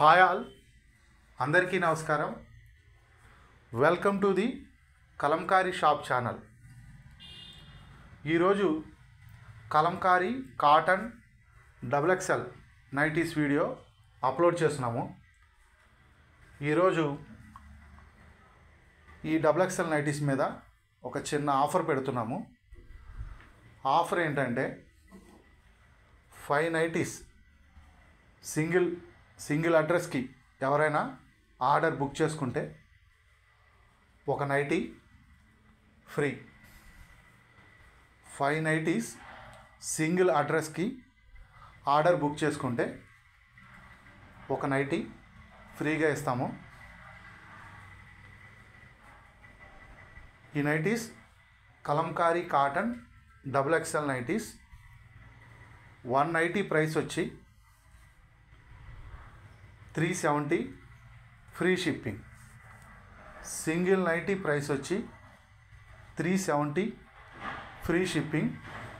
hi all అందరికీ నమస్కారం welcome to the Kalamkari shop channel ఈరోజు Kalamkari cotton double XL nighties video upload చేస్తున్నాము ఈరోజు ఈ డబుల్ ఎక్సెల్ నైటీస్ మీద ఒక చిన్న ఆఫర్ పెడుతున్నాము ఆఫర్ ఏంటంటే ఫైవ్ నైటీస్ సింగిల్ సింగిల్ అడ్రస్కి ఎవరైనా ఆర్డర్ బుక్ చేసుకుంటే ఒక nighty free five nighties single అడ్రస్కి ఆర్డర్ బుక్ చేసుకుంటే ఒక నైటీ ఫ్రీగా ఇస్తాము ఈ nighties Kalamkari cotton double XL nighties one nighty price వచ్చి three seventy free shipping single nighty price వచ్చి three seventy free shipping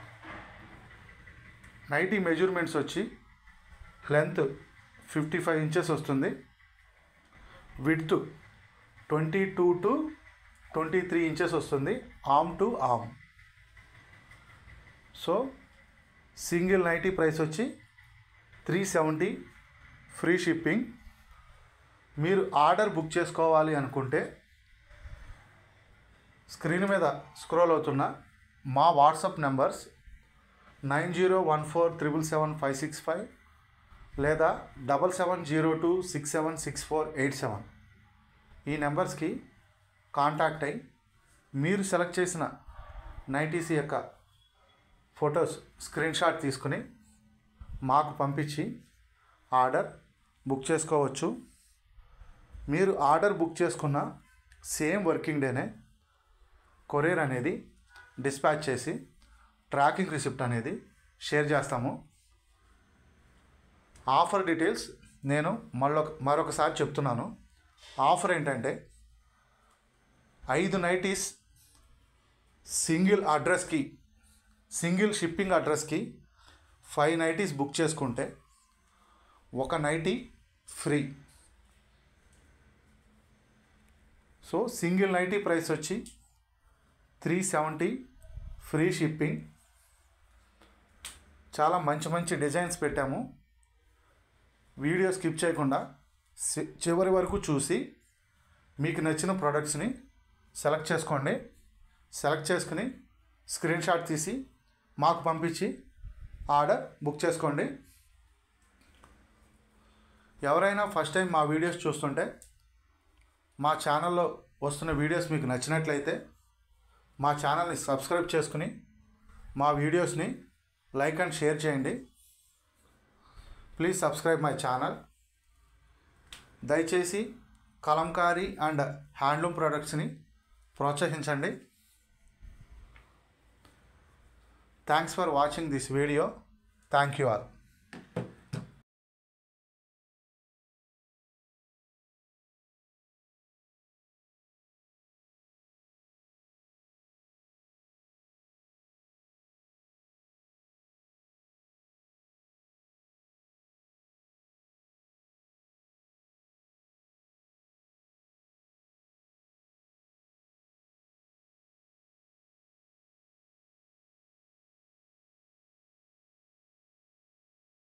nighty measurements వచ్చి లెంత్ ఫిఫ్టీ ఫైవ్ ఇంచెస్ వస్తుంది width twenty two to twenty three inches వస్తుంది arm to arm so single nighty price వచ్చి three seventy free shipping మీరు order book చేసుకోవాలి అనుకుంటే screen మీద scroll అవుతున్న మా WhatsApp numbers nine zero one four triple seven five six five లేదా double seven zero two six seven six four eight seven ఈ నెంబర్స్కి కాంటాక్ట్ అయ్యి మీరు సెలెక్ట్ చేసిన నైటీసీ యొక్క ఫొటోస్ స్క్రీన్ షాట్ తీసుకుని మాకు పంపించి ఆర్డర్ బుక్ చేసుకోవచ్చు మీరు ఆర్డర్ బుక్ చేసుకున్న సేమ్ వర్కింగ్ డేనే కొరియర్ అనేది డిస్పాచ్ చేసి ట్రాకింగ్ రిసిప్ట్ అనేది షేర్ చేస్తాము ఆఫర్ డీటెయిల్స్ నేను మళ్ళొక మరొకసారి చెప్తున్నాను ఆఫర్ ఏంటంటే ఐదు నైటీస్ సింగిల్ అడ్రస్కి సింగిల్ షిప్పింగ్ అడ్రస్కి ఫైవ్ నైటీస్ బుక్ చేసుకుంటే ఒక nighty free so single nighty price వచ్చి త్రీ సెవెంటీ ఫ్రీ షిప్పింగ్ చాలా మంచి మంచి డిజైన్స్ పెట్టాము వీడియో స్కిప్ చేయకుండా సి- చివరి వరకు చూసి మీకు నచ్చిన ప్రోడక్ట్స్ని సెలెక్ట్ చేసుకోండి సెలెక్ట్ చేసుకుని స్క్రీన్ షాట్ తీసి మాకు పంపించి ఆర్డర్ బుక్ చేసుకోండి ఎవరైనా ఫస్ట్ టైం మా వీడియోస్ చూస్తుంటే మా ఛానల్లో వస్తున్న వీడియోస్ మీకు నచ్చినట్లయితే మా ఛానల్ని సబ్స్క్రైబ్ చేసుకుని మా వీడియోస్ని లైక్ అండ్ షేర్ చేయండి ప్లీజ్ సబ్స్క్రైబ్ మై ఛానల్ దయచేసి కలంకారీ అండ్ హ్యాండ్లూమ్ ప్రోడక్ట్స్ని ప్రోత్సహించండి thanks for watching this video thank you all